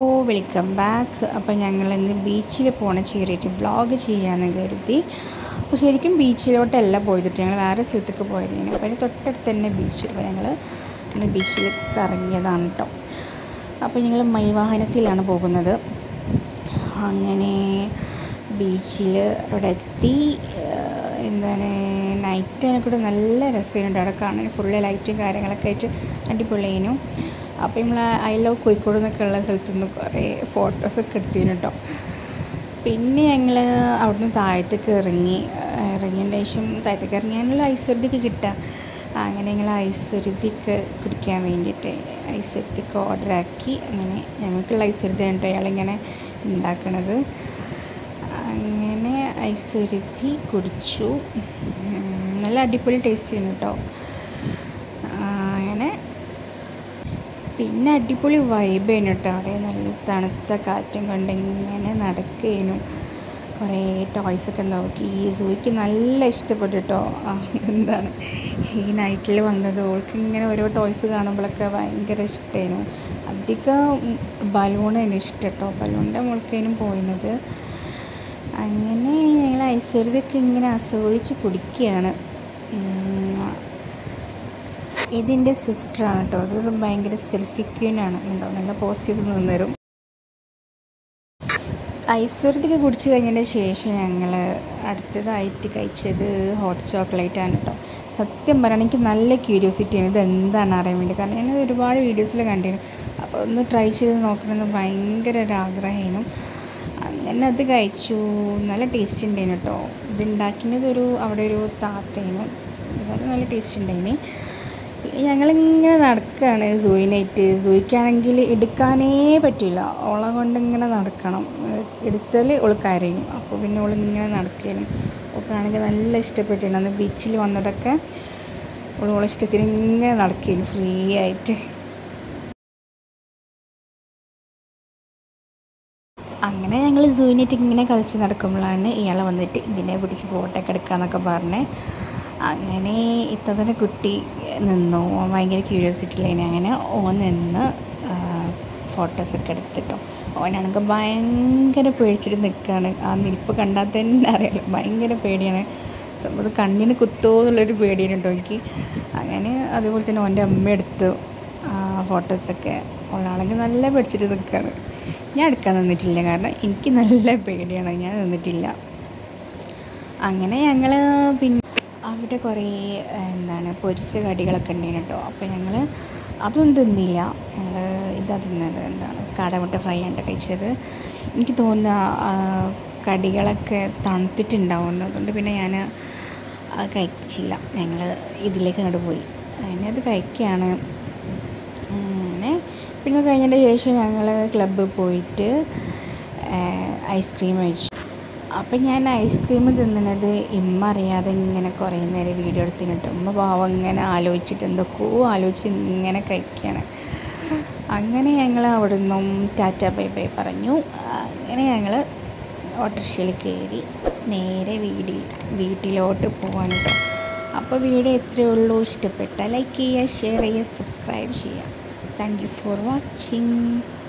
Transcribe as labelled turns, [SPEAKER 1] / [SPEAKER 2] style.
[SPEAKER 1] ഓ welcome back അപ്പോൾ ഞങ്ങൾ ഇന്ന് ബീച്ചിൽ പോണ ചെറിയിട്ട് വ്ളോഗ് ചെയ്യാമെന്ന് കരുതി അപ്പോൾ ശരിക്കും ബീച്ചിലോട്ടല്ല പോയിട്ട് ഞങ്ങൾ വേറെ സ്ഥലത്തേക്ക് പോയതാണ് അപ്പോൾ അതിന് തൊട്ടടുത്ത് തന്നെ ബീച്ച് അപ്പോൾ ഞങ്ങൾ ഇന്ന് ബീച്ചിൽ കറങ്ങിയതാണ് കേട്ടോ അപ്പോൾ ഞങ്ങൾ മൈവാഹനത്തിലാണ് പോകുന്നത് അങ്ങനെ ബീച്ചിൽ അവിടെ എത്തി ഏഹ് എന്താണ് നൈറ്റ് കൂടെ നല്ല രസമുണ്ട് അവിടെ കാണാൻ ഫുള്ള് ലൈറ്റും കാര്യങ്ങളൊക്കെ ആയിട്ട് അടിപൊളിയേനു അപ്പോൾ നമ്മൾ ഐ ലവ് കോഴിക്കോട് എന്നൊക്കെ ഉള്ള സ്ഥലത്തു നിന്ന് കുറേ ഫോട്ടോസൊക്കെ എടുത്തിരുന്നു കേട്ടോ പിന്നെ ഞങ്ങൾ അവിടുന്ന് താഴത്തേക്ക് ഇറങ്ങി ഇറങ്ങിയതിന് ശേഷം താഴത്തേക്ക് ഇറങ്ങിയാലുള്ള ഐശ്വര്യക്ക് കിട്ടുക അങ്ങനെ ഞങ്ങൾ ഐശ്വര്യക്ക് കുടിക്കാൻ വേണ്ടിയിട്ട് ഐശ്വര്യക്ക് ഓർഡർ ആക്കി അങ്ങനെ ഞങ്ങൾക്കുള്ള ഐശ്വര്യതയാണ് കേട്ടോ അയാളിങ്ങനെ ഉണ്ടാക്കണത് അങ്ങനെ ഐശ്വര്യത്തി കുടിച്ചു ഉം, നല്ല അടിപൊളി ടേസ്റ്റ് ചെയ്യുന്നു കേട്ടോ അങ്ങനെ പിന്നെ അടിപൊളി വൈബേനു കേട്ടോ അവിടെ നല്ല തണുത്ത കാറ്റും കൊണ്ട് ഇങ്ങനെ നടക്കേനു കുറേ ടോയ്സൊക്കെ നോക്കി ഈ സൂയ്ക്ക് നല്ല ഇഷ്ടപ്പെട്ടു കേട്ടോ ആ, എന്താണ് ഈ നൈറ്റിൽ വന്നത് ഓൾക്ക് ഇങ്ങനെ ഓരോ ടോയ്സ് കാണുമ്പോഴൊക്കെ ഭയങ്കര ഇഷ്ടമായിരുന്നു അധികം ബലൂണാണ് ഇഷ്ടം കേട്ടോ ബലൂണിൻ്റെ മുൾക്കേനും പോയിരുന്നത് അങ്ങനെ ഞങ്ങൾ ഐശ്വര്യതൊക്കെ ഇങ്ങനെ ആസ്വദിച്ച് കുടിക്കുകയാണ് ഉം, ഇതിൻ്റെ സിസ്റ്ററാണ് കേട്ടോ അത് ഭയങ്കര സെൽഫി ക്യൂനാണ് ഉണ്ടോ നല്ല പോസ് ചെയ്ത് നിന്നരും ഐശ്വര്യത്തൊക്കെ കുടിച്ച് കഴിഞ്ഞതിന് ശേഷം ഞങ്ങൾ അടുത്തതായിട്ട് കഴിച്ചത് ഹോട്ട് ചോക്ലേറ്റ് ആണ് കേട്ടോ സത്യം പറയുകയാണെങ്കിൽ എനിക്ക് നല്ല ക്യൂരിയോസിറ്റിയാണ് ഇത് എന്താണ് അറിയാൻ വേണ്ടി കാരണം ഞാൻ ഒരുപാട് വീഡിയോസിൽ കണ്ടിരുന്നു അപ്പോൾ ഒന്ന് ട്രൈ ചെയ്ത് നോക്കണമെന്ന് ഭയങ്കര ഒരു ആഗ്രഹമായിരുന്നു അങ്ങനെ അത് കഴിച്ചു നല്ല ടേസ്റ്റ് ഉണ്ടായിരുന്നു കേട്ടോ ഇത് ഉണ്ടാക്കുന്നത് ഒരു അവിടെ ഒരു താത്തേനു അത് നല്ല ടേസ്റ്റ് ഉണ്ടായിന് ഞങ്ങളിങ്ങനെ നടക്കുകയാണ് സൂയിനായിട്ട് സൂയിക്കാണെങ്കിൽ എടുക്കാനേ പറ്റില്ല ഓളെ കൊണ്ട് ഇങ്ങനെ നടക്കണം എടുത്താൽ ഓൾ കരയും അപ്പോൾ പിന്നെ ഓൾ ഇങ്ങനെ നടക്കുകയും ഓൾക്കാണെങ്കിൽ നല്ല ഇഷ്ടപ്പെട്ടിട്ടുണ്ട് അന്ന് ബീച്ചിൽ വന്നതൊക്കെ ഓൾ ഓളെ ഇഷ്ടത്തിന് ഇങ്ങനെ നടക്കുകയും ഫ്രീ ആയിട്ട് അങ്ങനെ ഞങ്ങൾ സൂയിനായിട്ട് ഇങ്ങനെ കളിച്ച് നടക്കുമ്പോഴാണ് ഇയാളെ വന്നിട്ട് ഇതിനെ പിടിച്ച് ഫോട്ടോ ഒക്കെ എടുക്കാന്നൊക്കെ പറഞ്ഞ് അങ്ങനെ ഇത്തന്നെ കുട്ടി നിന്നു ഓൻ ഭയങ്കര ക്യൂരിയോസിറ്റിയിലേനെ അങ്ങനെ ഓൻ നിന്ന് ഫോട്ടോസൊക്കെ എടുത്തിട്ടോ ഓനാണെങ്കിൽ ഭയങ്കര പേടിച്ചിട്ട് നിൽക്കുകയാണ് ആ നിൽപ്പ് കണ്ടാൽ തന്നെ അറിയാലോ ഭയങ്കര പേടിയാണ് സംഭവം ഇത് കണ്ണിന് കുത്തോ എന്നുള്ളൊരു പേടിയാണ് കേട്ടോ എനിക്ക് അങ്ങനെ അതുപോലെ തന്നെ ഓൻ്റെ അമ്മ എടുത്തു ഫോട്ടോസൊക്കെ ഓളാണെങ്കിൽ നല്ല പേടിച്ചിട്ട് നിൽക്കുകയാണ് ഞാൻ എടുക്കാൻ നിന്നിട്ടില്ല കാരണം എനിക്ക് നല്ല പേടിയാണ് ഞാൻ നിന്നിട്ടില്ല അങ്ങനെ ഞങ്ങൾ പിന്നെ അവിടെ കുറേ എന്താണ് പൊരിച്ച കടികളൊക്കെ ഉണ്ടായിരുന്നു കേട്ടോ അപ്പോൾ ഞങ്ങൾ അതൊന്നും തിന്നില്ല ഞങ്ങൾ ഇതാ തിന്നത് എന്താണ് കാടമുട്ട ഫ്രൈ ആണ് കഴിച്ചത് എനിക്ക് തോന്നുന്ന ആ, കടികളൊക്കെ തണുത്തിട്ടുണ്ടാവുന്നു അതുകൊണ്ട് പിന്നെ ഞാൻ അത് കഴിച്ചില്ല ഞങ്ങൾ ഇതിലേക്ക് അങ്ങോട്ട് പോയി അങ്ങനെ അത് കഴിക്കുകയാണ് അങ്ങനെ പിന്നെ കഴിഞ്ഞതിന് ശേഷം ഞങ്ങൾ ക്ലബ്ബിൽ പോയിട്ട് ഐസ്ക്രീം കഴിച്ചു അപ്പം ഞാൻ ഐസ്ക്രീം തിന്നുന്നത് ഇമ്മ അറിയാതെ ഇങ്ങനെ കുറേ നേരം വീഡിയോ എടുത്തിട്ട് ഉമ്മ പാവം ഇങ്ങനെ ആലോചിച്ചിട്ട് എന്തൊക്കെയോ ആലോചിച്ച് ഇങ്ങനെ കഴിക്കുകയാണ് അങ്ങനെ ഞങ്ങൾ അവിടെ നിന്നും ടാറ്റ ബൈ ബൈ പറഞ്ഞു അങ്ങനെ ഞങ്ങൾ ഓട്ടോറിക്ഷയിൽ കയറി നേരെ വീടി വീട്ടിലോട്ട് പോകാൻ കേട്ടോ അപ്പോൾ വീഡിയോ എത്രയേ ഉള്ളൂ ഇഷ്ടപ്പെട്ടാൽ ലൈക്ക് ചെയ്യുക ഷെയർ ചെയ്യുക സബ്സ്ക്രൈബ് ചെയ്യുക താങ്ക് യു ഫോർ വാച്ചിങ്